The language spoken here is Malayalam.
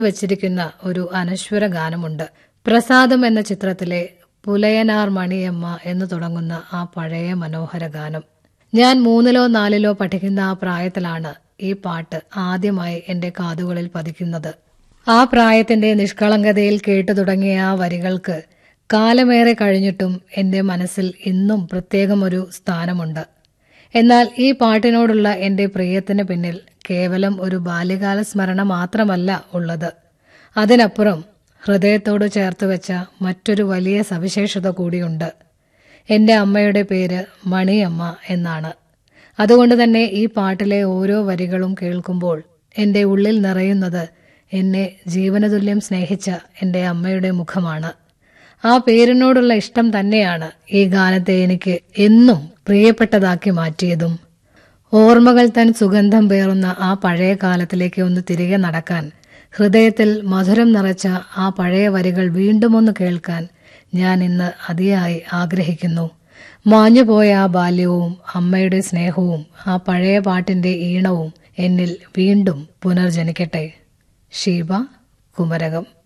വച്ചിരിക്കുന്ന ഒരു അനശ്വര ഗാനമുണ്ട് പ്രസാദം എന്ന ചിത്രത്തിലെ പുലയനാർ മണിയമ്മ എന്ന് തുടങ്ങുന്ന ആ പഴയ മനോഹര ഗാനം ഞാൻ മൂന്നിലോ നാലിലോ പഠിക്കുന്ന ആ പ്രായത്തിലാണ് ഈ പാട്ട് ആദ്യമായി എന്റെ കാതുകളിൽ പതിക്കുന്നത് ആ പ്രായത്തിന്റെ നിഷ്കളങ്കതയിൽ കേട്ടു തുടങ്ങിയ ആ വരികൾക്ക് കാലമേറെ കഴിഞ്ഞിട്ടും എന്റെ മനസ്സിൽ ഇന്നും പ്രത്യേകം ഒരു സ്ഥാനമുണ്ട് എന്നാൽ ഈ പാട്ടിനോടുള്ള എന്റെ പ്രിയത്തിന് പിന്നിൽ കേവലം ഒരു ബാല്യകാല സ്മരണ മാത്രമല്ല ഉള്ളത് അതിനപ്പുറം ഹൃദയത്തോട് ചേർത്ത് വെച്ച മറ്റൊരു വലിയ സവിശേഷത കൂടിയുണ്ട് എന്റെ അമ്മയുടെ പേര് മണിയമ്മ എന്നാണ് അതുകൊണ്ട് തന്നെ ഈ പാട്ടിലെ ഓരോ വരികളും കേൾക്കുമ്പോൾ എന്റെ ഉള്ളിൽ നിറയുന്നത് എന്നെ ജീവനതുല്യം സ്നേഹിച്ച എന്റെ അമ്മയുടെ മുഖമാണ് ആ പേരിനോടുള്ള ഇഷ്ടം തന്നെയാണ് ഈ ഗാനത്തെ എനിക്ക് എന്നും പ്രിയപ്പെട്ടതാക്കി മാറ്റിയതും ഓർമ്മകൾ തൻ സുഗന്ധം പേറുന്ന ആ പഴയ കാലത്തിലേക്ക് ഒന്ന് തിരികെ നടക്കാൻ ഹൃദയത്തിൽ മധുരം നിറച്ച ആ പഴയ വരികൾ വീണ്ടും ഒന്ന് കേൾക്കാൻ ഞാൻ ഇന്ന് അതിയായി ആഗ്രഹിക്കുന്നു മാഞ്ഞുപോയ ആ ബാല്യവും അമ്മയുടെ സ്നേഹവും ആ പഴയ പാട്ടിന്റെ ഈണവും എന്നിൽ വീണ്ടും പുനർജനിക്കട്ടെ ഷീബ കുമരകം